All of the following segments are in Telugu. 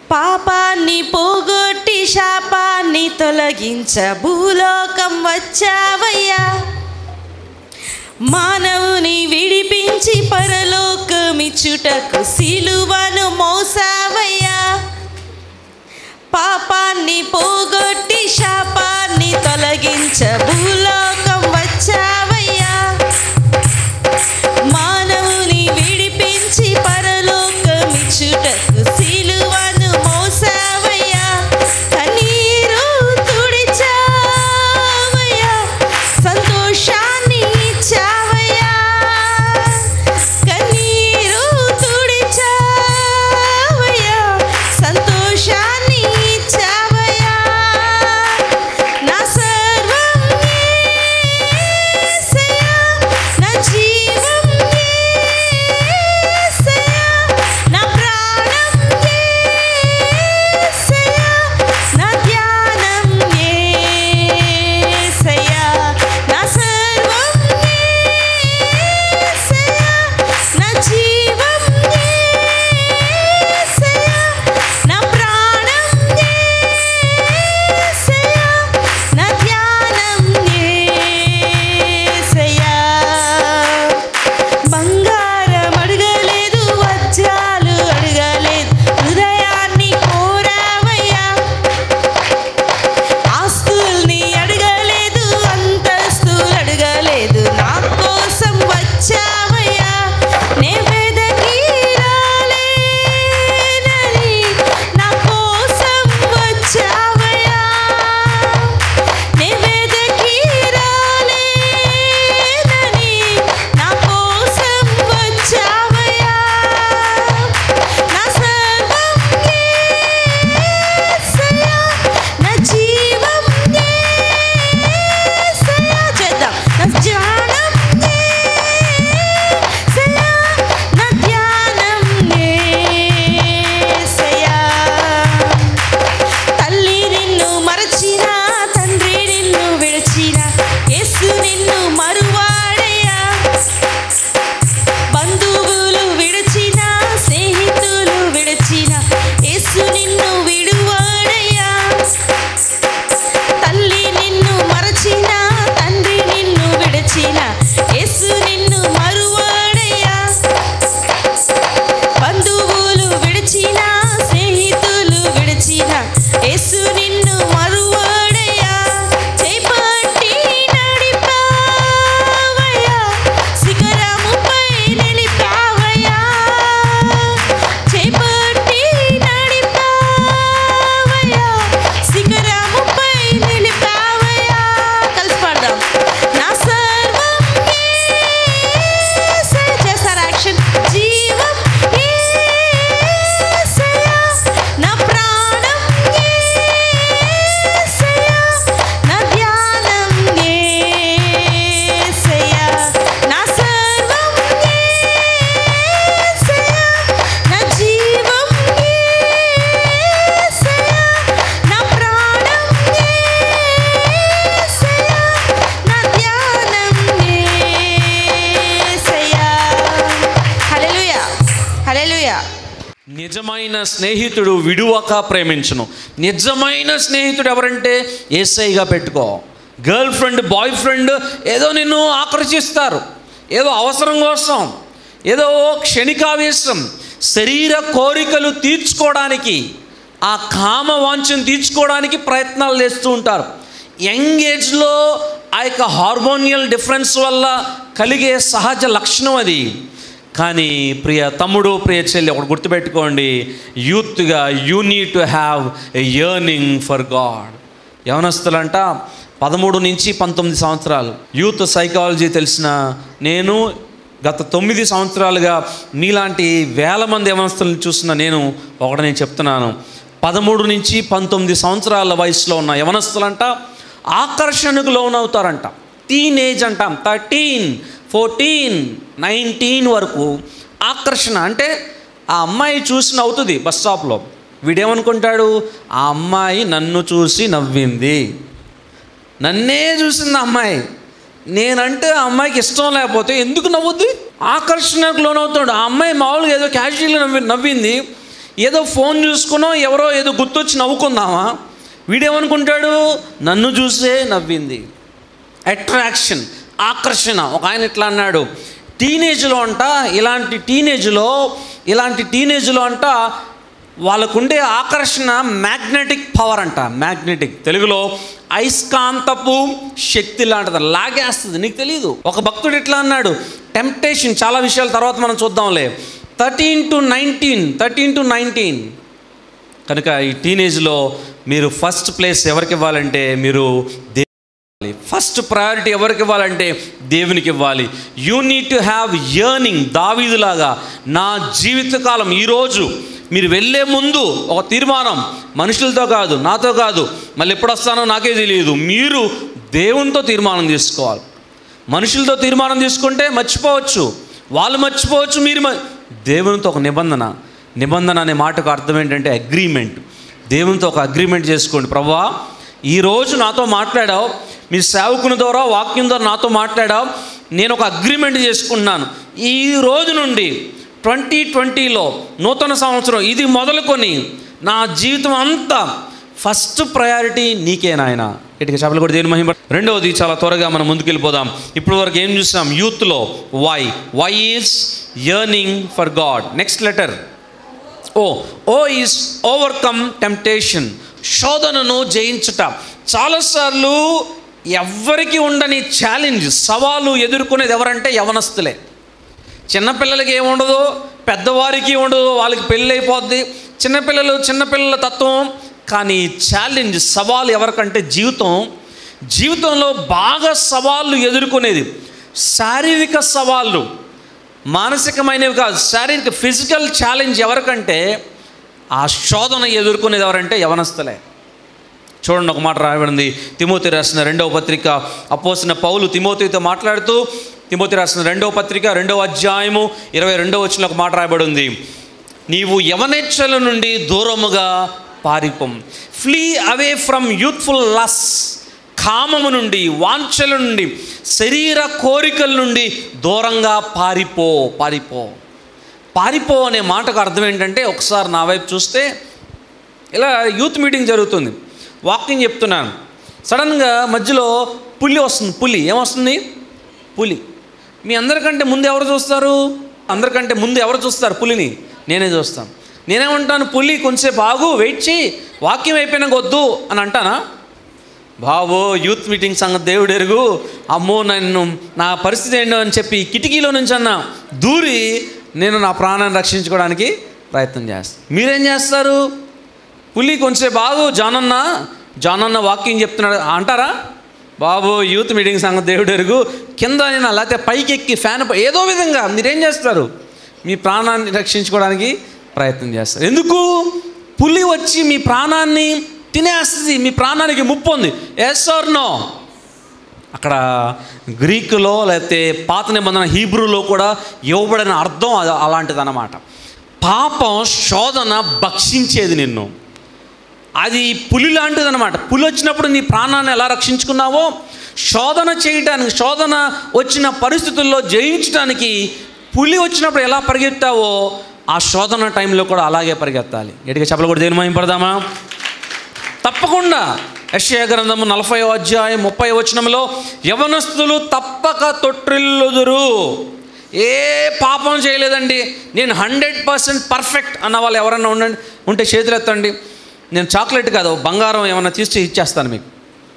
పాపాన్ని పోగొట్టి శాపాన్ని తొలగించ భూలోకం వచ్చావయ్యా మానవుని విడిపించి పరలోకమిచ్చుటకు సిలువను మోసావయ్యా పాపాన్ని పోగొట్టి శాపాన్ని తొలగించ భూలోకం వచ్చావయ్యా మానవుని విడిపించి పరలోకమిచ్చుటకు సిలువను మోసావయ్యా కన్నీరు తుడిచావయ్యా సంతోషాన్ని ఇచ్చావయ్యా కన్నీరు తుడిచావయ్యా సంతోషాన్ని ఇచ్చావయ్యా నా సర్వం యేసయ్యా నా జీవం యేసయ్యా నా ప్రాణం యేసయ్యా నా ధ్యానం యేసయ్యా నా సర్వం యేసయ్యా నా జీవం యేసయ్యా నా ప్రాణం యేసయ్యా నా ధ్యానం యేసయ్యా బంగారం అడగలేదు వజ్రాలు అడగలేదు హృదయాన్ని కోరావయ్యా ఆస్తుల్ని అడగలేదు అంతస్తులు అడగలేదు నా కోసం వచ్చావయ్యా నే వెదకి రాలేనని నా కోసం వచ్చావయ్యా నే వెదకి రాలేనని నా కోసం వచ్చావయ్యా నా సర్వం యేసయ్యా నా జీవం యేసయ్యా చేద్దాం నా ధ్యానం యేసయ్యా నా ధ్యానం యేసయ్యా తల్లి నిన్ను మరచిన తండ్రి నిన్ను విడిచిన యేసు నిన్ను మరువాడయ్యా బంధువులు విడిచిన స్నేహితులు విడిచిన యేసు నిన్ను విడువాడయ్యా తల్లి నిన్ను మరచిన తండ్రి నిన్ను విడిచిన యేసు నిన్ను మరువాడయ్యా బంధువులు విడిచిన స్నేహితులు విడిచిన యేసు నిన్ను మరువాడయ్యా చేపట్టి నడిపావయ్యా శిఖరముపై నిలిపావయ్యా చేపట్టి నడిపావయ్యా శిఖరముపై నిలిపావయ్యా కలిసి పాడదాం నా సర్వం యేసయ్య. చేస్తారా యాక్షన్ జీవం యేసయ్య. నా ప్రాణం యేసయ్య. నా ధ్యానం యేసయ్య. నా సర్వం యేసయ్య. నా జీవం యేసయ్య. నా ప్రాణం యేసయ్య. నా ధ్యానం యేసయ్య. హల్లెలూయా హల్లెలూయా నిజమైన స్నేహితుడు విడువక ప్రేమించును నిజమైన స్నేహితుడు ఎవరంటే ఏసైగా పెట్టుకో గర్ల్ ఫ్రెండ్ బాయ్ ఫ్రెండ్ ఏదో నిన్ను ఆకర్షిస్తారు ఏదో అవసరం కోసం ఏదో క్షణికావేశం శరీర కోరికలు తీర్చుకోవడానికి ఆ కామ వాంఛను తీర్చుకోవడానికి ప్రయత్నాలు చేస్తూ ఉంటారు యంగ్ ఏజ్లో ఆ యొక్క హార్మోనియల్ డిఫరెన్స్ వల్ల కలిగే సహజ లక్షణం అది కానీ ప్రియ తమ్ముడు ప్రియ చెల్లి ఒకటి గుర్తుపెట్టుకోండి యూత్గా you need to have a yearning for God యవనస్తులంట పదమూడు నుంచి పంతొమ్మిది సంవత్సరాలు యూత్ సైకాలజీ తెలిసిన నేను గత తొమ్మిది సంవత్సరాలుగా మీలాంటి వేల మంది యవనస్తులను చూసిన నేను ఒకటి నేను చెప్తున్నాను పదమూడు నుంచి పంతొమ్మిది సంవత్సరాల వయసులో ఉన్న యవనస్తులంట ఆకర్షణకు లోనవుతారంట టీనేజ్ అంటాం థర్టీన్ ఫోర్టీన్ నైన్టీన్ వరకు ఆకర్షణ అంటే ఆ అమ్మాయి చూసి నవ్వుతుంది బస్ స్టాప్లో వీడేమనుకుంటాడు ఆ అమ్మాయి నన్ను చూసి నవ్వింది నన్నే చూసింది ఆ అమ్మాయి నేనంటే ఆ అమ్మాయికి ఇష్టం లేకపోతే ఎందుకు నవ్వుద్ది ఆకర్షణకు లోనవుతాడు ఆ అమ్మాయి మామూలుగా ఏదో క్యాజువల్గా నవ్వి నవ్వింది ఏదో ఫోన్ చూసుకునో ఎవరో ఏదో గుర్తొచ్చి నవ్వుకుందామా వీడేమనుకుంటాడు నన్ను చూసే నవ్వింది అట్రాక్షన్ ఆకర్షణ ఒక ఆయన ఇట్లా అన్నాడు టీనేజ్లో అంట ఇలాంటి టీనేజ్లో ఇలాంటి టీనేజ్లో అంట వాళ్ళకుండే ఆకర్షణ మ్యాగ్నెటిక్ పవర్ అంట మ్యాగ్నెటిక్ తెలుగులో అయస్కాంతపు శక్తి లాంటిది లాగేస్తుంది నీకు తెలియదు ఒక భక్తుడు ఇట్లా అన్నాడు టెంప్టేషన్ చాలా విషయాల తర్వాత మనం చూద్దాంలే thirteen to nineteen thirteen to nineteen కనుక ఈ టీనేజ్లో మీరు ఫస్ట్ ప్లేస్ ఎవరికి ఇవ్వాలంటే మీరు దే ఫస్ట్ ప్రయారిటీ ఎవరికి ఇవ్వాలంటే దేవునికి ఇవ్వాలి you need to have yearning దావీదులాగా నా జీవితకాలం ఈరోజు మీరు వెళ్ళే ముందు ఒక తీర్మానం మనుషులతో కాదు నాతో కాదు మళ్ళీ ఎప్పుడు వస్తానో నాకే తెలియదు మీరు దేవునితో తీర్మానం తీసుకోవాలి మనుషులతో తీర్మానం తీసుకుంటే మర్చిపోవచ్చు వాళ్ళు మర్చిపోవచ్చు మీరు మ- దేవునితో ఒక నిబంధన నిబంధన అనే మాటకు అర్థం ఏంటంటే అగ్రిమెంట్ దేవునితో ఒక అగ్రిమెంట్ చేసుకోండి ప్రభా ఈరోజు నాతో మాట్లాడావు మీ సేవకుని ద్వారా వాక్యం ద్వారా నాతో మాట్లాడావు నేను ఒక అగ్రిమెంట్ చేసుకుంటున్నాను ఈ రోజు నుండి ట్వంటీ ట్వంటీలో నూతన సంవత్సరం ఇది మొదలుకొని నా జీవితం అంతా ఫస్ట్ ప్రయారిటీ నీకే నాయన ఇటుక చేపలు కూడా దేని మహిమ రెండవది చాలా త్వరగా మనం ముందుకెళ్ళిపోదాం ఇప్పుడు వరకు ఏం చూసాం యూత్లో Y Y is yearning for God next letter O O is overcome temptation శోధనను జయించుట చాలాసార్లు ఎవ్వరికి ఉండని ఛాలెంజ్ సవాలు ఎదుర్కొనేది ఎవరంటే యవనస్తులే చిన్నపిల్లలకి ఏముండదు పెద్దవారికి ఉండదు వాళ్ళకి పెళ్ళి అయిపోద్ది చిన్నపిల్లలు చిన్నపిల్లల తత్వం కానీ ఛాలెంజ్ సవాలు ఎవరికంటే జీవితం జీవితంలో బాగా సవాళ్ళు ఎదుర్కొనేది శారీరక సవాళ్ళు మానసికమైనవి కాదు శారీరక ఫిజికల్ ఛాలెంజ్ ఎవరికంటే ఆ శోధన ఎదుర్కొనేది ఎవరంటే యవనస్తులే చూడండి ఒక మాట రాయబడింది తిమోతి రాసిన రెండవ పత్రిక అపోసిన పౌలు తిమోతితో మాట్లాడుతూ తిమోతి రాసిన రెండవ పత్రిక రెండవ అధ్యాయము ఇరవై రెండవ వచ్చిన ఒక మాట రాయబడింది నీవు యవనేచ్ఛల నుండి దూరముగా పారిపం flee away from youthful lust కామము నుండి వాంఛల నుండి శరీర కోరికల నుండి దూరంగా పారిపో పారిపో పారిపో అనే మాటకు అర్థం ఏంటంటే ఒకసారి నా వైపు చూస్తే ఇలా యూత్ మీటింగ్ జరుగుతుంది వాకింగ్ చెప్తున్నాను సడన్గా మధ్యలో పులి వస్తుంది పులి ఏమొస్తుంది పులి మీ అందరికంటే ముందు ఎవరు చూస్తారు అందరికంటే ముందు ఎవరు చూస్తారు పులిని నేనే చూస్తాను నేనేమంటాను పులి కొంచెంసేపు ఆగు వెయిట్ చేయి వాక్యం అయిపోయినాక వద్దు అని అంటానా బాబో యూత్ మీటింగ్ సంగతి దేవుడు ఎరుగు అమ్మో నన్ను నా పరిస్థితి ఏంటో అని చెప్పి కిటికీలో నుంచి అన్న దూరి నేను నా ప్రాణాన్ని రక్షించుకోవడానికి ప్రయత్నం చేస్తాను మీరేం చేస్తారు పులి కొంచెం బాగు జానన్న జానన్న వాకింగ్ చెప్తున్నాడు అంటారా బాబు యూత్ మీటింగ్ సంగతి దేవుడు ఎరుగు కింద అయినా లేకపోతే పైకి ఎక్కి ఫ్యాన్ పై- ఏదో విధంగా మీరేం చేస్తారు మీ ప్రాణాన్ని రక్షించుకోవడానికి ప్రయత్నం చేస్తారు ఎందుకు పులి వచ్చి మీ ప్రాణాన్ని తినేస్తుంది మీ ప్రాణానికి ముప్పు ఉంది ఎస్ ఆర్ నో అక్కడ గ్రీకులో లేకపోతే పాత నిబంధన హీబ్రూలో కూడా ఇవ్వబడిన అర్థం అది- అలాంటిదన్నమాట పాపం శోధన భక్షించేది నిన్ను అది పులి లాంటిదన్నమాట పులి వచ్చినప్పుడు నీ ప్రాణాన్ని ఎలా రక్షించుకున్నావో శోధన చేయడానికి శోధన వచ్చిన పరిస్థితుల్లో జయించడానికి పులి వచ్చినప్పుడు ఎలా పరిగెత్తావో ఆ శోధన టైంలో కూడా అలాగే పరిగెత్తాలి ఎటుగా చెప్పలు కూడా దేని మహింపడదామా తప్పకుండా యెషయా గ్రంథము నలభై అధ్యాయం ముప్పై వచనంలో యవనస్తులు తప్పక తొట్టిల్లుదురు ఏ పాపం చేయలేదండి నేను హండ్రెడ్ పర్సెంట్ పర్ఫెక్ట్ అన్న వాళ్ళు ఎవరన్నా ఉండండి ఉంటే చేతులు ఎత్తండి నేను చాక్లెట్ కాదు బంగారం ఏమన్నా తీసి ఇచ్చేస్తాను మీకు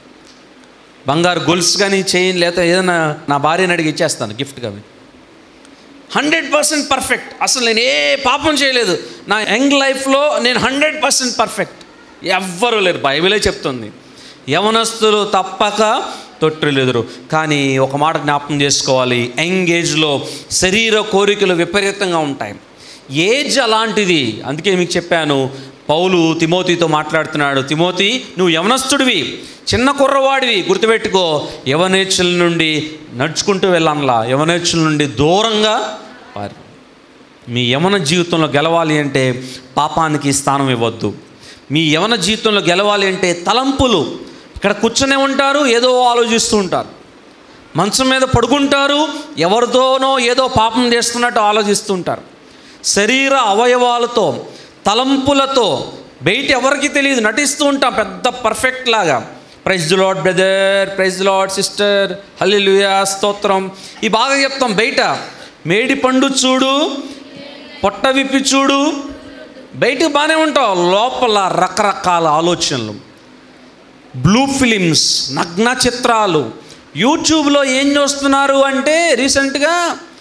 బంగారు గొలుసు కానీ చైన్ లేదా ఏదైనా నా భార్యని అడిగి ఇచ్చేస్తాను గిఫ్ట్గా మీకు హండ్రెడ్ పర్సెంట్ పర్ఫెక్ట్ అసలు నేను ఏ పాపం చేయలేదు నా యంగ్ లైఫ్లో నేను హండ్రెడ్ పర్సెంట్ పర్ఫెక్ట్ ఎవ్వరూ లేరు బైబిలే చెప్తుంది యవనస్తులు తప్పక తొట్టిల్లుదురు కానీ ఒక మాట జ్ఞాపకం చేసుకోవాలి యంగ్ ఏజ్లో శరీర కోరికలు విపరీతంగా ఉంటాయి ఏజ్ అలాంటిది అందుకే మీకు చెప్పాను పౌలు తిమోతితో మాట్లాడుతున్నాడు తిమోతి నువ్వు యవనస్తుడివి చిన్న కుర్రవాడివి గుర్తుపెట్టుకో యవనేచ్చుల నుండి నడుచుకుంటూ వెళ్ళానులా యవనేచ్చుల నుండి దూరంగా పారి మీ యవన జీవితంలో గెలవాలి అంటే పాపానికి స్థానం ఇవ్వద్దు మీ యవన జీవితంలో గెలవాలి అంటే తలంపులు ఇక్కడ కూర్చొనే ఉంటారు ఏదో ఆలోచిస్తూ ఉంటారు మంచం మీద పడుకుంటారు ఎవరితోనో ఏదో పాపం చేస్తున్నట్టు ఆలోచిస్తూ ఉంటారు శరీర అవయవాలతో తలంపులతో బయట ఎవరికి తెలియదు నటిస్తూ ఉంటాం పెద్ద పర్ఫెక్ట్ లాగా praise the Lord brother praise the Lord sister hallelujah స్తోత్రం ఈ బాగా చెప్తాం బయట మేడి పండు చూడు పొట్ట విప్పి చూడు బయటకు బాగానే ఉంటావు లోపల రకరకాల ఆలోచనలు బ్లూ ఫిలిమ్స్ నగ్న చిత్రాలు యూట్యూబ్లో ఏం చూస్తున్నారు అంటే రీసెంట్గా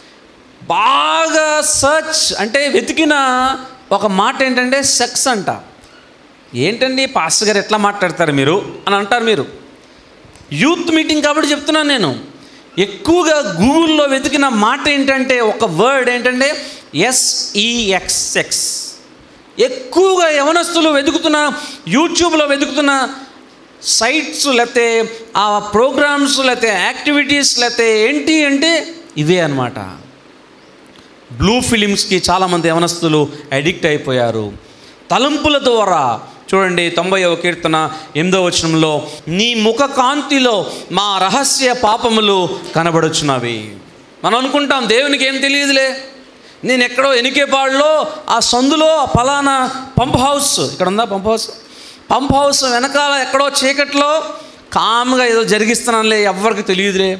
బాగా సర్చ్ అంటే వెతికిన ఒక మాట ఏంటంటే సెక్స్ అంట ఏంటండి పాస్టర్ గారు ఎట్లా మాట్లాడతారు మీరు అని అంటారు మీరు యూత్ మీటింగ్ కాబట్టి చెప్తున్నాను నేను ఎక్కువగా గూగుల్లో వెతికిన మాట ఏంటంటే ఒక వర్డ్ ఏంటంటే ఎస్ఈఎక్స్ఎక్స్ ఎక్కువగా యవనస్తులు వెతుకుతున్న యూట్యూబ్లో వెతుకుతున్న సైట్స్ లేకపోతే ఆ ప్రోగ్రామ్స్ లేకపోతే యాక్టివిటీస్ లేకపోతే ఏంటి అంటే ఇవే అన్నమాట బ్లూ ఫిలిమ్స్కి చాలామంది యవనస్తులు అడిక్ట్ అయిపోయారు తలంపుల ద్వారా చూడండి తొంభైవ కీర్తన ఎనిమిదవ వచనంలో నీ ముఖ కాంతిలో మా రహస్య పాపములు కనబడుచున్నవి మనం అనుకుంటాం దేవునికి ఏం తెలియదులే నేను ఎక్కడో ఎనికేపాడులో ఆ సందులో ఆ ఫలానా పంప్ హౌస్ ఇక్కడ ఉందా పంప్ హౌస్ పంప్ హౌస్ వెనకాల ఎక్కడో చీకట్లో కామ్గా ఏదో జరిగిస్తున్నానులే ఎవ్వరికి తెలియదులే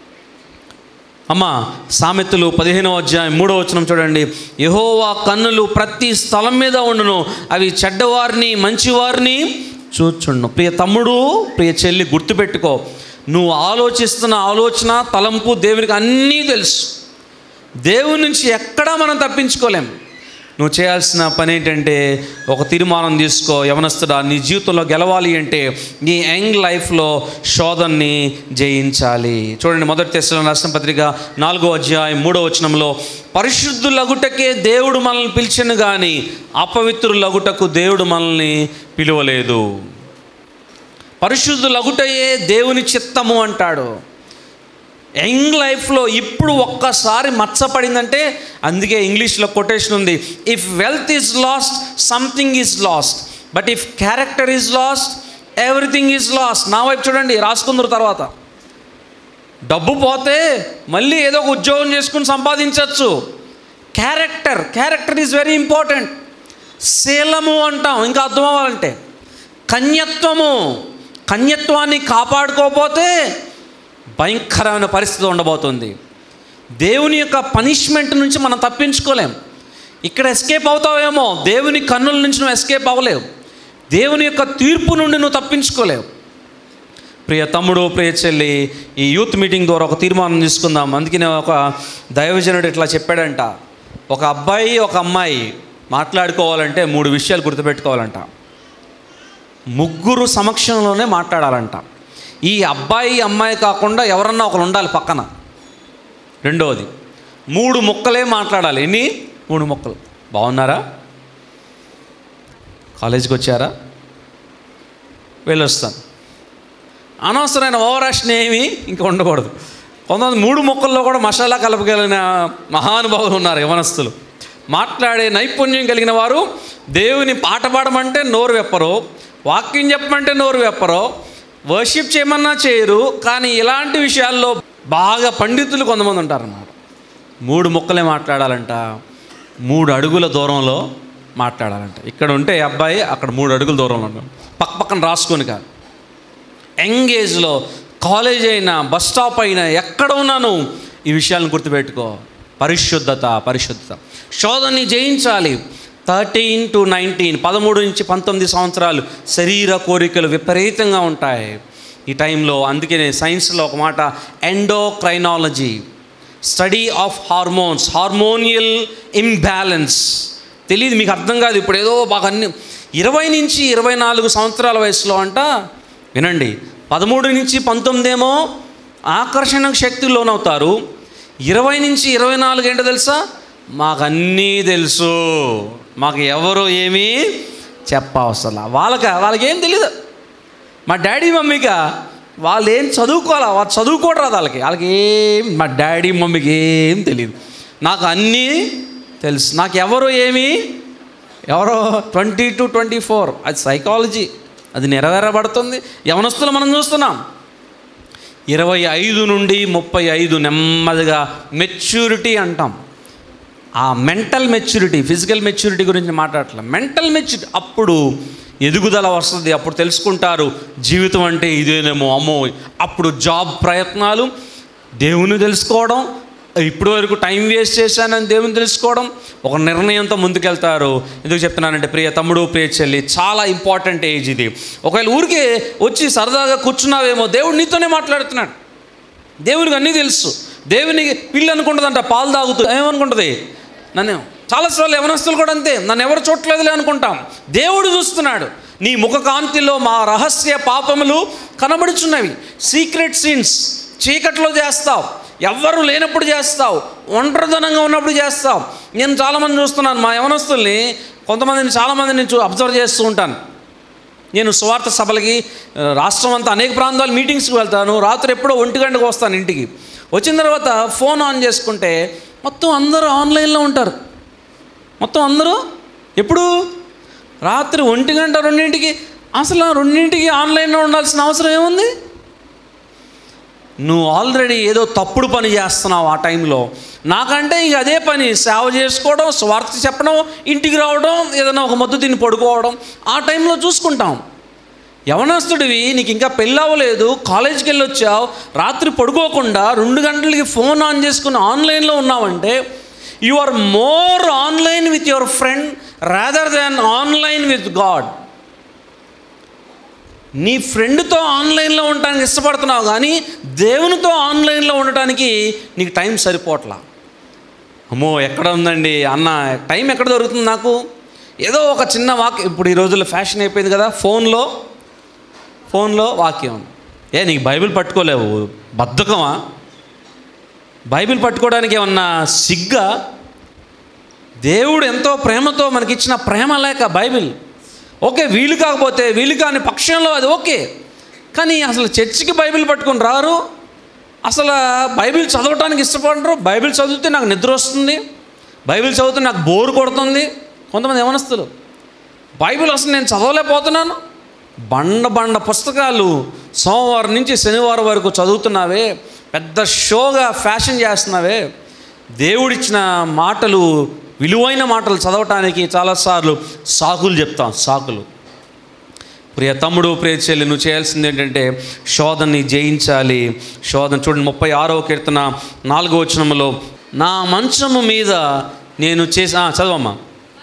అమ్మ సామెతలు పదిహేనవ అధ్యాయం మూడో వచనం చూడండి యహోవా కన్నులు ప్రతి స్థలం మీద ఉండును అవి చెడ్డవారిని మంచివారిని చూచుండు ప్రియ తమ్ముడు ప్రియ చెల్లి గుర్తుపెట్టుకో నువ్వు ఆలోచిస్తున్న ఆలోచన తలంపు దేవునికి అన్నీ తెలుసు దేవుని నుంచి ఎక్కడా మనం తప్పించుకోలేం నువ్వు చేయాల్సిన పని ఏంటంటే ఒక తీర్మానం తీసుకో యవనస్తుడా నీ జీవితంలో గెలవాలి అంటే నీ యంగ్ లైఫ్లో శోధనని జయించాలి చూడండి మొదటి తెశలో రాష్ట్ర పత్రిక నాలుగో అధ్యాయం మూడో వచనంలో పరిశుద్ధులగుటకే దేవుడు మనల్ని పిలిచను కానీ అపవిత్రులగుటకు దేవుడు మనల్ని పిలువలేదు పరిశుద్ధులగుటయే దేవుని చిత్తము అంటాడు యంగ్ లైఫ్లో ఇప్పుడు ఒక్కసారి మచ్చపడిందంటే అందుకే ఇంగ్లీష్లో కొటేషన్ ఉంది if wealth is lost something is lost but if character is lost everything is lost నా వైపు చూడండి రాసుకుందరు తర్వాత డబ్బు పోతే మళ్ళీ ఏదో ఒక ఉద్యోగం చేసుకుని సంపాదించవచ్చు character character is very important శీలము అంటాం ఇంకా అర్థం అవ్వాలంటే కన్యత్వము కన్యత్వాన్ని కాపాడుకోకపోతే భయంకరమైన పరిస్థితి ఉండబోతుంది దేవుని యొక్క పనిష్మెంట్ నుంచి మనం తప్పించుకోలేం ఇక్కడ ఎస్కేప్ అవుతావేమో దేవుని కన్నుల నుంచి నువ్వు ఎస్కేప్ అవ్వలేవు దేవుని యొక్క తీర్పు నుండి నువ్వు తప్పించుకోలేవు ప్రియ తమ్ముడు ప్రియ చెల్లి ఈ యూత్ మీటింగ్ ద్వారా ఒక తీర్మానం తీసుకుందాం అందుకనే ఒక దైవజనుడు ఇట్లా చెప్పాడంట ఒక అబ్బాయి ఒక అమ్మాయి మాట్లాడుకోవాలంటే మూడు విషయాలు గుర్తుపెట్టుకోవాలంట ముగ్గురు సమక్షంలోనే మాట్లాడాలంట ఈ అబ్బాయి అమ్మాయి కాకుండా ఎవరన్నా ఒకరు ఉండాలి పక్కన రెండవది మూడు ముక్కలే మాట్లాడాలి ఎన్ని మూడు ముక్కలు బాగున్నారా కాలేజీకి వచ్చారా వెళ్ళొస్తాను అనవసరమైన ఓవరాక్షన్ ఏమి ఇంకా ఉండకూడదు కొంతమంది మూడు మొక్కల్లో కూడా మసాలా కలపగలిగిన మహానుభావులు ఉన్నారు యవనస్తులు మాట్లాడే నైపుణ్యం కలిగిన వారు దేవుని పాట పాడమంటే నోరు వెప్పరు వాక్యం చెప్పమంటే నోరు వెప్పరు వర్షిప్ చేయమన్నా చేయరు కానీ ఇలాంటి విషయాల్లో బాగా పండితులు కొంతమంది ఉంటారన్నమాట మూడు మొక్కలే మాట్లాడాలంట మూడు అడుగుల దూరంలో మాట్లాడాలంట ఇక్కడ ఉంటే అబ్బాయి అక్కడ మూడు అడుగుల దూరంలో ఉంటాం పక్క పక్కన రాసుకొని కాదు ఎంగేజ్లో కాలేజ్ అయినా బస్ స్టాప్ అయినా ఎక్కడ ఉన్నాను ఈ విషయాలను గుర్తుపెట్టుకో పరిశుద్ధత పరిశుద్ధత శోధనని జయించాలి థర్టీన్ టు నైన్టీన్ పదమూడు నుంచి పంతొమ్మిది సంవత్సరాలు శరీర కోరికలు విపరీతంగా ఉంటాయి ఈ టైంలో అందుకే సైన్స్లో ఒక మాట endocrinology study of hormones hormonal imbalance తెలియదు మీకు అర్థం కాదు ఇప్పుడు ఏదో బాగా అన్ని ఇరవై నుంచి ఇరవై నాలుగు సంవత్సరాల వయసులో అంట వినండి పదమూడు నుంచి పంతొమ్మిది ఏమో ఆకర్షణ శక్తి లోనవుతారు ఇరవై నుంచి ఇరవై నాలుగు ఏంటో తెలుసా మాకు అన్నీ తెలుసు మాకు ఎవరు ఏమీ చెప్పవసరం వాళ్ళక వాళ్ళకి ఏం తెలీదు మా డాడీ మమ్మీగా వాళ్ళు ఏం చదువుకోవాలా వాళ్ళు చదువుకోవడం రాదు వాళ్ళకి వాళ్ళకి ఏం మా డాడీ మమ్మీకి ఏం తెలియదు నాకు అన్నీ తెలుసు నాకు ఎవరు ఏమి ఎవరో ట్వంటీ టు ట్వంటీ ఫోర్ అది సైకాలజీ అది నెరవేరబడుతుంది యవనస్తులు మనం చూస్తున్నాం ఇరవై ఐదు నుండి ముప్పై ఐదు నెమ్మదిగా మెచ్యూరిటీ అంటాం ఆ మెంటల్ మెచ్యూరిటీ ఫిజికల్ మెచ్యూరిటీ గురించి మాట్లాడట్లేదు మెంటల్ మెచ్యూరిటీ అప్పుడు ఎదుగుదల వస్తుంది అప్పుడు తెలుసుకుంటారు జీవితం అంటే ఇదేనేమో అమ్మో అప్పుడు జాబ్ ప్రయత్నాలు దేవుని తెలుసుకోవడం ఇప్పటి వరకు టైం వేస్ట్ చేశానని దేవుని తెలుసుకోవడం ఒక నిర్ణయంతో ముందుకెళ్తారు ఎందుకు చెప్తున్నానంటే ప్రియ తమ్ముడు ప్రియ చెల్లి చాలా ఇంపార్టెంట్ ఏజ్ ఇది ఒకవేళ ఊరికే వచ్చి సరదాగా కూర్చున్నావేమో దేవుడు నీతోనే మాట్లాడుతున్నాడు దేవునికి అన్నీ తెలుసు దేవునికి పిల్లి అనుకుంటుందంట పాలు తాగుతూ ఏమనుకుంటుంది నన్ను చాలాసార్లు యవనస్తులు కూడా అంతే నన్ను ఎవరు చూడలేదులే అనుకుంటాం దేవుడు చూస్తున్నాడు నీ ముఖ కాంతిలో మా రహస్య పాపములు కనబడుచున్నవి సీక్రెట్ సీన్స్ చీకట్లో చేస్తావు ఎవ్వరు లేనప్పుడు చేస్తావు ఒంటరితనంగా ఉన్నప్పుడు చేస్తావు నేను చాలామంది చూస్తున్నాను మా యవనస్తుల్ని కొంతమందిని చాలామందిని చూ అబ్జర్వ్ చేస్తూ ఉంటాను నేను సువార్త సభలకి ఆ, రాష్ట్రం అంతా అనేక ప్రాంతాలు మీటింగ్స్కి వెళ్తాను రాత్రి ఎప్పుడో ఒంటి గంటకు వస్తాను ఇంటికి వచ్చిన తర్వాత ఫోన్ ఆన్ చేసుకుంటే మొత్తం అందరూ ఆన్లైన్లో ఉంటారు మొత్తం అందరూ ఎప్పుడు రాత్రి ఒంటి గంట రెండింటికి అసలు రెండింటికి ఆన్లైన్లో ఉండాల్సిన అవసరం ఏముంది నువ్వు ఆల్రెడీ ఏదో తప్పుడు పని చేస్తున్నావు ఆ టైంలో నాకంటే ఇక అదే పని సేవ చేసుకోవడం స్వార్థ చెప్పడం ఇంటికి రావడం ఏదైనా ఒక మద్దు తిని పడుకోవడం ఆ టైంలో చూసుకుంటాం యవనస్తుడివి నీకు ఇంకా పెళ్ళి అవ్వలేదు కాలేజీకి వెళ్ళి వచ్చావు రాత్రి పడుకోకుండా రెండు గంటలకి ఫోన్ ఆన్ చేసుకుని ఆన్లైన్లో ఉన్నావంటే you are more online with your friend rather than online with God నీ ఫ్రెండ్తో ఆన్లైన్లో ఉండటానికి ఇష్టపడుతున్నావు కానీ దేవునితో ఆన్లైన్లో ఉండటానికి నీకు టైం సరిపోవట్లా అమ్మో ఎక్కడ ఉందండి అన్న టైం ఎక్కడ దొరుకుతుంది నాకు ఏదో ఒక చిన్న వాక్యం ఇప్పుడు ఈ రోజుల్లో ఫ్యాషన్ అయిపోయింది కదా ఫోన్లో ఫోన్లో వాక్యం ఏ నీకు బైబిల్ పట్టుకోలేవు బద్ధకమా బైబిల్ పట్టుకోవడానికి ఏమన్నా సిగ్గా దేవుడు ఎంతో ప్రేమతో మనకిచ్చిన ప్రేమ లేక బైబిల్ ఓకే వీలు కాకపోతే వీలు కాని పక్షంలో అది ఓకే కానీ అసలు చర్చికి బైబిల్ పట్టుకొని రారు అసలు బైబిల్ చదవటానికి ఇష్టపడరు బైబిల్ చదివితే నాకు నిద్ర వస్తుంది బైబిల్ చదివితే నాకు బోరు కొడుతుంది కొంతమంది యవనస్తులు బైబిల్ అసలు నేను చదవలేకపోతున్నాను బండ బండ పుస్తకాలు సోమవారం నుంచి శనివారం వరకు చదువుతున్నావే పెద్ద షోగా ఫ్యాషన్ చేస్తున్నావే దేవుడిచ్చిన మాటలు విలువైన మాటలు చదవటానికి చాలాసార్లు సాకులు చెప్తాం సాకులు ప్రియ తమ్ముడు ప్రియ చెల్లి నువ్వు చేయాల్సింది ఏంటంటే శోధనని జయించాలి శోధన చూడండి ముప్పై ఆరవ కీర్తన నాలుగో వచనములో నా మంచము మీద నేను చేసి ఆ, చదవమ్మా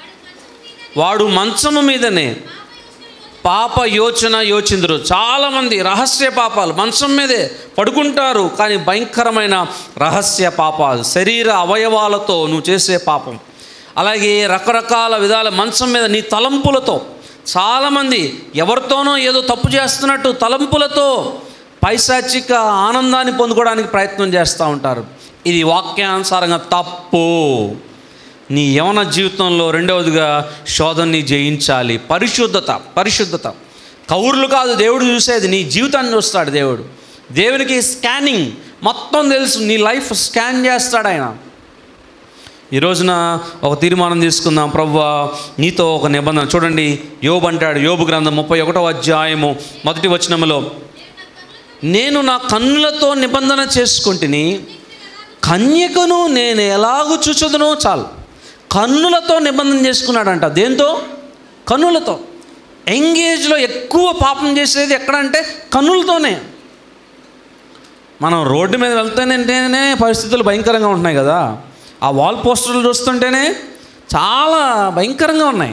వాడు మంచము మీదనే పాప యోచన యోచిందరు చాలామంది రహస్య పాపాలు మంచం మీదే పడుకుంటారు కానీ భయంకరమైన రహస్య పాపాలు శరీర అవయవాలతో నువ్వు చేసే పాపం అలాగే రకరకాల విధాల మంచం మీద నీ తలంపులతో చాలామంది ఎవరితోనో ఏదో తప్పు చేస్తున్నట్టు తలంపులతో పైశాచిక ఆనందాన్ని పొందుకోవడానికి ప్రయత్నం చేస్తూ ఉంటారు ఇది వాక్యానుసారంగా తప్పు నీ యవన జీవితంలో రెండవదిగా శోధనని జయించాలి పరిశుద్ధత పరిశుద్ధత కౌరులు కాదు దేవుడు చూసేది నీ జీవితాన్ని చూస్తాడు దేవుడు దేవునికి స్కానింగ్ మొత్తం తెలుసు నీ లైఫ్ స్కాన్ చేస్తాడు ఆయన ఈ రోజున ఒక తీర్మానం తీసుకుందాం ప్రవ్వా నీతో ఒక నిబంధన చూడండి యోబు అంటాడు యోబు గ్రంథం ముప్పై ఒకటో అధ్యాయము మొదటి వచనములో నేను నా కన్నులతో నిబంధన చేసుకుంటుని కన్యకను నేను ఎలాగూ చూచుదునో చాలు కన్నులతో నిబంధన చేసుకున్నాడంట దేంతో కన్నులతో ఎంగేజ్లో ఎక్కువ పాపం చేసేది ఎక్కడంటే కన్నులతోనే మనం రోడ్డు మీద వెళ్తేనే పరిస్థితులు భయంకరంగా ఉంటున్నాయి కదా ఆ వాల్ పోస్టర్లు చూస్తుంటేనే చాలా భయంకరంగా ఉన్నాయి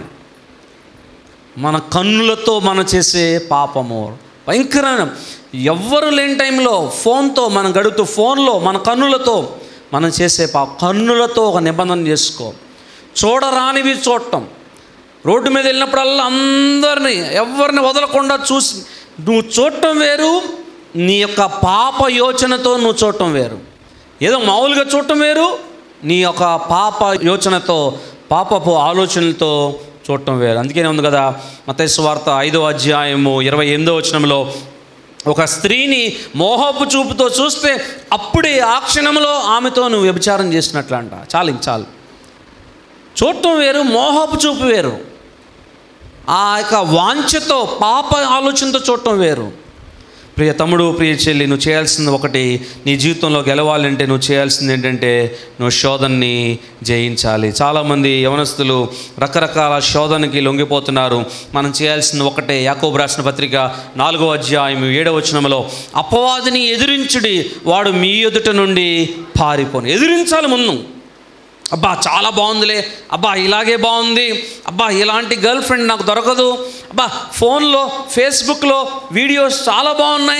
మన కన్నులతో మనం చేసే పాపము భయంకరమైన ఎవ్వరు లేని టైంలో ఫోన్తో మనం గడుపుతూ ఫోన్లో మన కన్నులతో మనం చేసే పాప కన్నులతో ఒక నిబంధన చేసుకో చూడరానివి చూడటం రోడ్డు మీద వెళ్ళినప్పుడల్లా అందరినీ ఎవరిని వదలకుండా చూసి నువ్వు చూడటం వేరు నీ యొక్క పాప యోచనతో నువ్వు చూడటం వేరు ఏదో మామూలుగా చూడటం వేరు నీ యొక్క పాప యోచనతో పాపపు ఆలోచనలతో చూడటం వేరు అందుకనే ఉంది కదా మతేసు వార్త ఐదో అధ్యాయము ఇరవై ఎనిమిదో వచనంలో ఒక స్త్రీని మోహపు చూపుతో చూస్తే అప్పుడే ఆ క్షణంలో ఆమెతో నువ్వు వ్యభిచారం చేసినట్లు అంట చాలు ఇంక చాలు చూడటం వేరు మోహపు చూపు వేరు ఆ యొక్క వాంఛతో పాప ఆలోచనతో చూడటం వేరు ప్రియ తమ్ముడు ప్రియ చెల్లి నువ్వు చేయాల్సింది ఒకటి నీ జీవితంలో గెలవాలంటే నువ్వు చేయాల్సింది ఏంటంటే నువ్వు శోధనని జయించాలి చాలామంది యవనస్తులు రకరకాల శోధనకి లొంగిపోతున్నారు మనం చేయాల్సింది ఒకటే యాకోబు రాసిన పత్రిక నాలుగో అధ్యాయం ఏడవ వచనంలో అపవాదిని ఎదిరించుడి వాడు మీ ఎదుట నుండి పారిపోను ఎదిరించాలి ముందు అబ్బా చాలా బాగుందిలే అబ్బా ఇలాగే బాగుంది అబ్బా ఇలాంటి గర్ల్ ఫ్రెండ్ నాకు దొరకదు అబ్బా ఫోన్లో ఫేస్బుక్లో వీడియోస్ చాలా బాగున్నాయి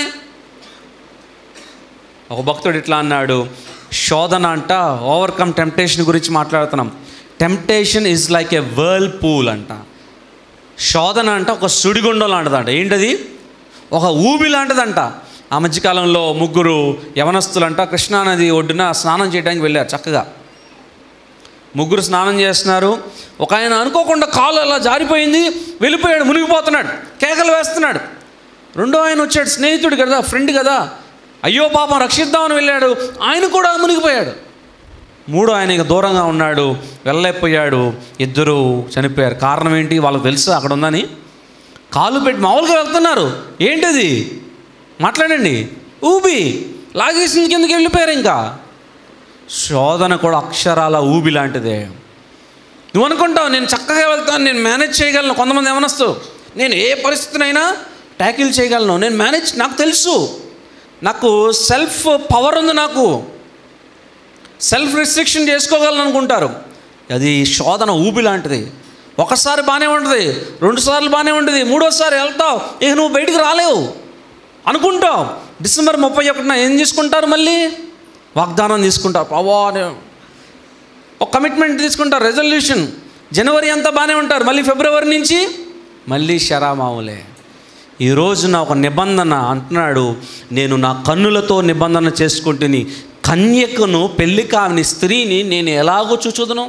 ఒక భక్తుడు ఇట్లా అన్నాడు శోధన అంట ఓవర్కమ్ టెంప్టేషన్ గురించి మాట్లాడుతున్నాం temptation is like a whirlpool అంట శోధన అంట ఒక సుడిగుండం లాంటిదంట ఏంటది ఒక ఊబి లాంటిదంట ఆ మధ్యకాలంలో ముగ్గురు యవనస్తులంట కృష్ణానది ఒడ్డున స్నానం చేయడానికి వెళ్ళారు చక్కగా ముగ్గురు స్నానం చేస్తున్నారు ఒక ఆయన అనుకోకుండా కాలు అలా జారిపోయింది వెళ్ళిపోయాడు మునిగిపోతున్నాడు కేకలు వేస్తున్నాడు రెండో ఆయన వచ్చాడు స్నేహితుడు కదా ఫ్రెండ్ కదా అయ్యో పాపం రక్షిద్దామని వెళ్ళాడు ఆయన కూడా మునిగిపోయాడు మూడో ఆయన ఇక దూరంగా ఉన్నాడు వెళ్ళలేకపోయాడు ఇద్దరు చనిపోయారు కారణం ఏంటి వాళ్ళకి తెలుసు అక్కడ ఉందని కాలు పెట్టి మామూలుగా వెళ్తున్నారు ఏంటది మాట్లాడండి ఊబి లాగేసింది కిందకి వెళ్ళిపోయారు ఇంకా శోధన కూడా అక్షరాల ఊబి లాంటిదే నువ్వు అనుకుంటావు నేను చక్కగా వెళ్తాను నేను మేనేజ్ చేయగలను కొంతమంది ఏమనొస్తూ నేను ఏ పరిస్థితినైనా ట్యాకిల్ చేయగలను నేను మేనేజ్ నాకు తెలుసు నాకు సెల్ఫ్ పవర్ ఉంది నాకు సెల్ఫ్ రిస్ట్రిక్షన్ చేసుకోగలను అనుకుంటారు అది శోధన ఊబి లాంటిది ఒకసారి బాగానే ఉంటుంది రెండు సార్లు బాగానే ఉంటుంది మూడోసారి వెళ్తావు ఇక నువ్వు బయటికి రాలేవు అనుకుంటావు డిసెంబర్ ముప్పై ఒకటిన ఏం తీసుకుంటారు మళ్ళీ వాగ్దానం తీసుకుంటారు ప్రభా నేను ఒక కమిట్మెంట్ తీసుకుంటారు రెజల్యూషన్ జనవరి అంతా బాగానే ఉంటారు మళ్ళీ ఫిబ్రవరి నుంచి మళ్ళీ శరామావులే ఈ రోజున ఒక నిబంధన అంటున్నాడు నేను నా కన్నులతో నిబంధన చేసుకుంటుని కన్యకను పెళ్లి కాని స్త్రీని నేను ఎలాగో చూచుదును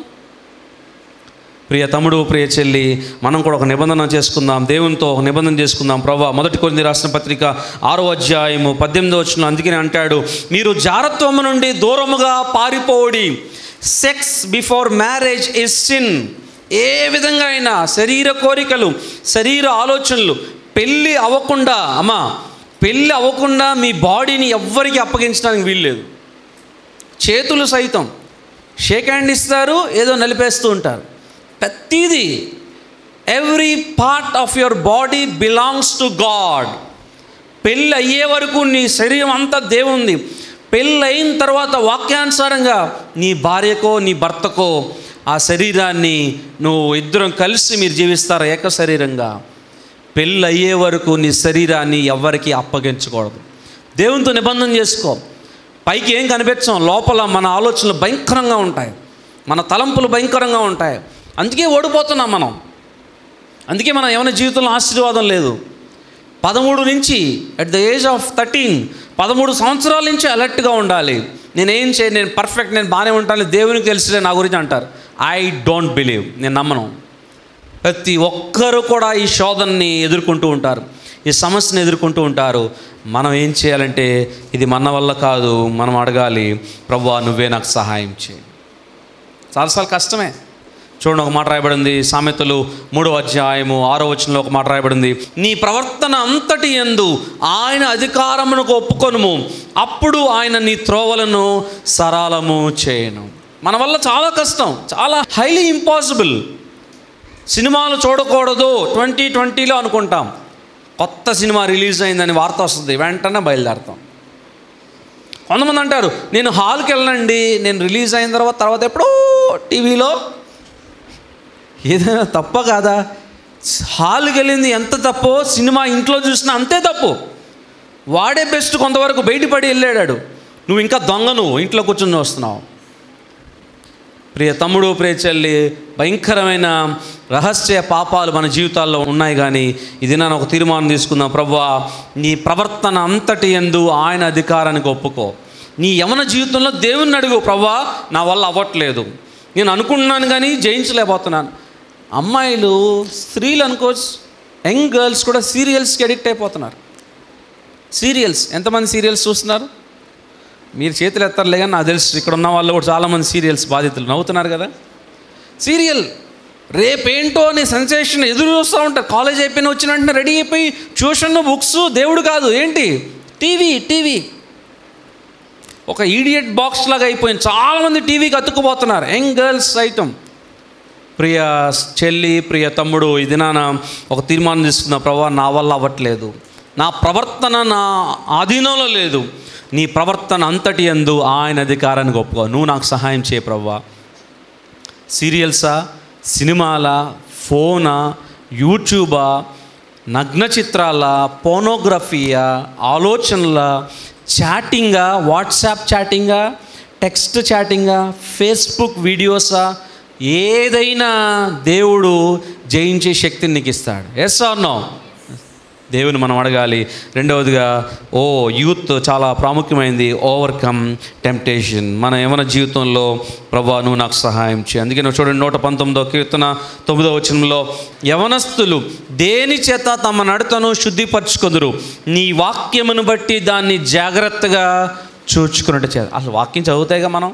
ప్రియ తమ్ముడు ప్రియ చెల్లి మనం కూడా ఒక నిబంధన చేసుకుందాం దేవునితో ఒక నిబంధన చేసుకుందాం ప్రభా మొదటి కొన్ని రాసిన పత్రిక ఆరో అధ్యాయము పద్దెనిమిదో వచ్చిన అందుకని అంటాడు మీరు జారత్వము నుండి దూరముగా పారిపోడి sex before marriage is sin ఏ విధంగా అయినా శరీర కోరికలు శరీర ఆలోచనలు పెళ్ళి అవ్వకుండా అమ్మా పెళ్ళి అవ్వకుండా మీ బాడీని ఎవ్వరికి అప్పగించడానికి వీల్లేదు చేతులు సైతం షేక్ హ్యాండ్ ఇస్తారు ఏదో నలిపేస్తూ ఉంటారు ప్రతిదీ every part of your body belongs to God పెళ్ళి అయ్యే వరకు నీ శరీరం అంతా దేవుంది పెళ్ళి అయిన తర్వాత వాక్యానుసారంగా నీ భార్యకో నీ భర్తకో ఆ శరీరాన్ని నువ్వు ఇద్దరం కలిసి మీరు జీవిస్తారు ఏక శరీరంగా పెళ్ళి అయ్యే వరకు నీ శరీరాన్ని ఎవ్వరికి అప్పగించకూడదు దేవునితో నిబంధన చేసుకో పైకి ఏం కనిపించం లోపల మన ఆలోచనలు భయంకరంగా ఉంటాయి మన తలంపులు భయంకరంగా ఉంటాయి అందుకే ఓడిపోతున్నాం మనం అందుకే మన ఏమైనా జీవితంలో ఆశీర్వాదం లేదు పదమూడు నుంచి at the age of thirteen పదమూడు సంవత్సరాల నుంచి అలర్ట్గా ఉండాలి నేనేం చేయ నేను పర్ఫెక్ట్ నేను బాగానే ఉంటాను దేవునికి తెలిసిలే నా గురించి అంటారు ఐ డోంట్ బిలీవ్ నేను నమ్మను ప్రతి ఒక్కరు కూడా ఈ శోధనని ఎదుర్కొంటూ ఉంటారు ఈ సమస్యను ఎదుర్కొంటూ ఉంటారు మనం ఏం చేయాలంటే ఇది మన వల్ల కాదు మనం అడగాలి ప్రభు నువ్వే నాకు సహాయం చేయి చాలాసార్లు కష్టమే చూడండి ఒక మాట రాయబడింది సామెతలు మూడో అధ్యాయము ఆరో వచనంలో ఒక మాట రాయబడింది నీ ప్రవర్తన అంతటి ఎందు ఆయన అధికారమునకు ఒప్పుకొనుము అప్పుడు ఆయన నీ త్రోవలను సరళము చేయను మన వల్ల చాలా కష్టం చాలా హైలీ ఇంపాసిబుల్ సినిమాలు చూడకూడదు ట్వంటీ ట్వంటీలో అనుకుంటాం కొత్త సినిమా రిలీజ్ అయిందని వార్త వస్తుంది వెంటనే బయలుదేరుతాం కొంతమంది అంటారు నేను హాల్కి వెళ్ళనండి నేను రిలీజ్ అయిన తర్వాత తర్వాత ఎప్పుడో టీవీలో ఏదైనా తప్ప కాదా హాల్కి వెళ్ళింది ఎంత తప్పో సినిమా ఇంట్లో చూసినా అంతే తప్పు వాడే బెస్ట్ కొంతవరకు బయటపడి వెళ్ళాడు నువ్వు ఇంకా దొంగ నువ్వు ఇంట్లో కూర్చొని వస్తున్నావు ప్రియ తమ్ముడు ప్రియ చెల్లి భయంకరమైన రహస్య పాపాలు మన జీవితాల్లో ఉన్నాయి కానీ ఇది నేను ఒక తీర్మానం తీసుకుందాం ప్రభా నీ ప్రవర్తన అంతటి ఎందు ఆయన అధికారానికి ఒప్పుకో నీ యవన జీవితంలో దేవుణ్ణి అడుగు ప్రభా నా వల్ల అవ్వట్లేదు నేను అనుకుంటున్నాను కానీ జయించలేకపోతున్నాను అమ్మాయిలు స్త్రీలు అనుకోవచ్చు యంగ్ గర్ల్స్ కూడా సీరియల్స్కి అడిక్ట్ అయిపోతున్నారు సీరియల్స్ ఎంతమంది సీరియల్స్ చూస్తున్నారు మీరు చేతులు ఎత్తారులే కానీ నాకు తెలుసు ఇక్కడ ఉన్న వాళ్ళు కూడా చాలామంది సీరియల్స్ బాధితులు నవ్వుతున్నారు కదా సీరియల్ రేపేంటో అనే సెన్సేషన్ ఎదురు చూస్తూ ఉంటారు కాలేజ్ అయిపోయిన వచ్చిన వెంటనే రెడీ అయిపోయి ట్యూషన్ బుక్స్ దేవుడు కాదు ఏంటి టీవీ టీవీ ఒక ఈడియట్ బాక్స్ లాగా అయిపోయింది చాలామంది టీవీకి అతుక్కుపోతున్నారు యంగ్ గర్ల్స్ ఐటమ్ ప్రియ చెల్లి ప్రియ తమ్ముడు ఇది నాన్న ఒక తీర్మానం తీసుకున్న ప్రభా నా వల్ల అవ్వట్లేదు నా ప్రవర్తన నా ఆధీనంలో లేదు నీ ప్రవర్తన అంతటి ఎందు ఆయన అధికారాన్ని ఒప్పుకో నువ్వు నాకు సహాయం చేయ ప్రభా సీరియల్సా సినిమాలా ఫోనా యూట్యూబా నగ్న చిత్రాల పోనోగ్రఫీయా ఆలోచనల చాటింగా వాట్సాప్ చాటింగా టెక్స్ట్ చాటింగా ఫేస్బుక్ వీడియోసా ఏదైనా దేవుడు జయించే శక్తిని నీకు ఇస్తాడు ఎస్ ఆర్ నో దేవుని మనం అడగాలి రెండవదిగా ఓ యూత్ చాలా ప్రాముఖ్యమైనది ఓవర్కమ్ టెంప్టేషన్ మన యవన జీవితంలో ప్రభా నువ్వు నాకు సహాయం చేయి అందుకే నువ్వు చూడండి నూట పంతొమ్మిదో కీర్తన తొమ్మిదో వచనంలో యవనస్తులు దేని చేత తమ నడతను శుద్ధిపరచుకొదురు నీ వాక్యమును బట్టి దాన్ని జాగ్రత్తగా చూచుకున్నట్టు చేయాలి అసలు వాక్యం చదువుతాయిగా మనం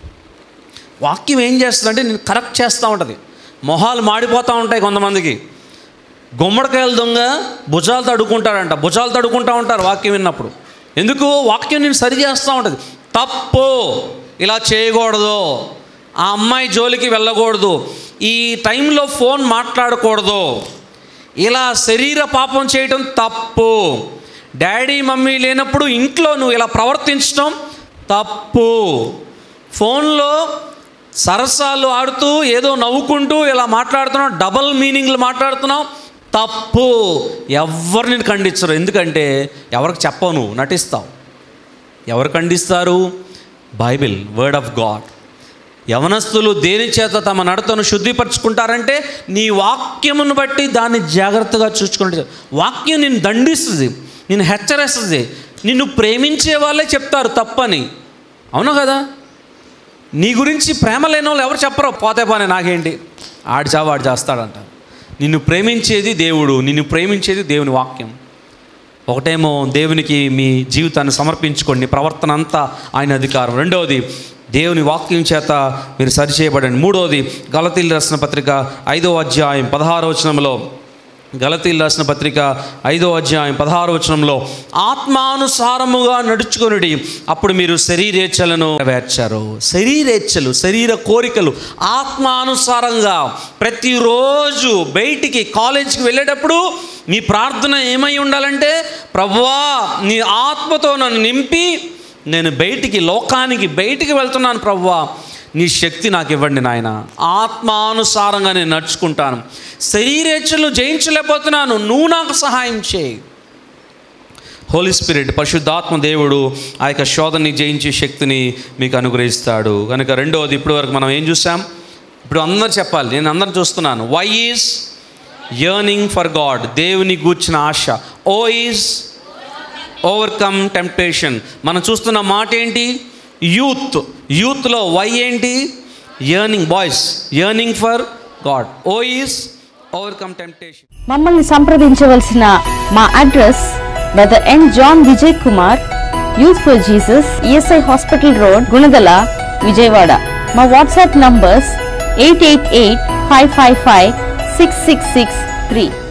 వాక్యం ఏం చేస్తుందంటే నేను కరెక్ట్ చేస్తూ ఉంటుంది మొహాలు మాడిపోతూ ఉంటాయి కొంతమందికి గుమ్మడికాయల దొంగ భుజాలు తడుకుంటాడంట భుజాలు తడుకుంటూ ఉంటారు వాక్యం విన్నప్పుడు ఎందుకు వాక్యం నేను సరి చేస్తూ ఉంటుంది తప్పు ఇలా చేయకూడదు ఆ అమ్మాయి జోలికి వెళ్ళకూడదు ఈ టైంలో ఫోన్ మాట్లాడకూడదు ఇలా శరీర పాపం చేయటం తప్పు డాడీ మమ్మీ లేనప్పుడు ఇంట్లో నువ్వు ఇలా ప్రవర్తించడం తప్పు ఫోన్లో సరసాలు ఆడుతూ ఏదో నవ్వుకుంటూ ఇలా మాట్లాడుతున్నావు డబల్ మీనింగ్లు మాట్లాడుతున్నావు తప్పు ఎవరు నేను ఖండించరు ఎందుకంటే ఎవరికి చెప్పవు నువ్వు నటిస్తావు ఎవరు ఖండిస్తారు బైబిల్ వర్డ్ ఆఫ్ గాడ్ యవనస్తులు దేని చేత తమ నడతను శుద్ధిపరచుకుంటారంటే నీ వాక్యమును బట్టి దాన్ని జాగ్రత్తగా చూసుకుంటే వాక్యం నిన్ను దండిస్తుంది నిన్ను హెచ్చరిస్తుంది నిన్ను ప్రేమించే వాళ్ళే చెప్తారు తప్పని అవును కదా నీ గురించి ప్రేమ లేని వాళ్ళు ఎవరు చెప్పరు పోతే పోనే నాకేంటి ఆడి చావు ఆడు చేస్తాడంట నిన్ను ప్రేమించేది దేవుడు నిన్ను ప్రేమించేది దేవుని వాక్యం ఒకటేమో దేవునికి మీ జీవితాన్ని సమర్పించుకోండి ప్రవర్తన అంతా ఆయన అధికారం రెండవది దేవుని వాక్యం చేత మీరు సరిచేయబడండి మూడవది గలతీలు రాసిన పత్రిక ఐదో అధ్యాయం పదహారో వచనంలో గలతీలు రాసిన పత్రిక ఐదో అధ్యాయం పదహారో వచనంలో ఆత్మానుసారముగా నడుచుకొనుడి అప్పుడు మీరు శరీరేచ్ఛలను నెరవేర్చారు శరీరేచ్ఛలు శరీర కోరికలు ఆత్మానుసారంగా ప్రతిరోజు బయటికి కాలేజీకి వెళ్ళేటప్పుడు మీ ప్రార్థన ఏమై ఉండాలంటే ప్రభువా నీ ఆత్మతో నన్ను నింపి నేను బయటికి లోకానికి బయటికి వెళ్తున్నాను ప్రభువా నీ శక్తి నాకు ఇవ్వండి నాయన ఆత్మానుసారంగా నేను నడుచుకుంటాను శరీరేచ్ఛలు జయించలేకపోతున్నాను నువ్వు నాకు సహాయం చేయి హోలీ స్పిరిట్ పరిశుద్ధాత్మ దేవుడు ఆ యొక్క శోధనని జయించే శక్తిని మీకు అనుగ్రహిస్తాడు కనుక రెండవది ఇప్పటి వరకు మనం ఏం చూసాం ఇప్పుడు అందరు చెప్పాలి నేను అందరు చూస్తున్నాను Y is yearning for God దేవుని గూర్చిన ఆశ ఓ ఈజ్ ఓవర్కమ్ టెంప్టేషన్ మనం చూస్తున్న మాట ఏంటి యూత్ యూత్లో వై ఏంటి yearning boys yearning for God O is overcome temptation మమ్మల్ని సంప్రదించవలసిన మా address brother N John Vijay Kumar youth for Jesus ESI hospital road Gunadala Vijayawada మా WhatsApp numbers eight eight eight five five five six six six three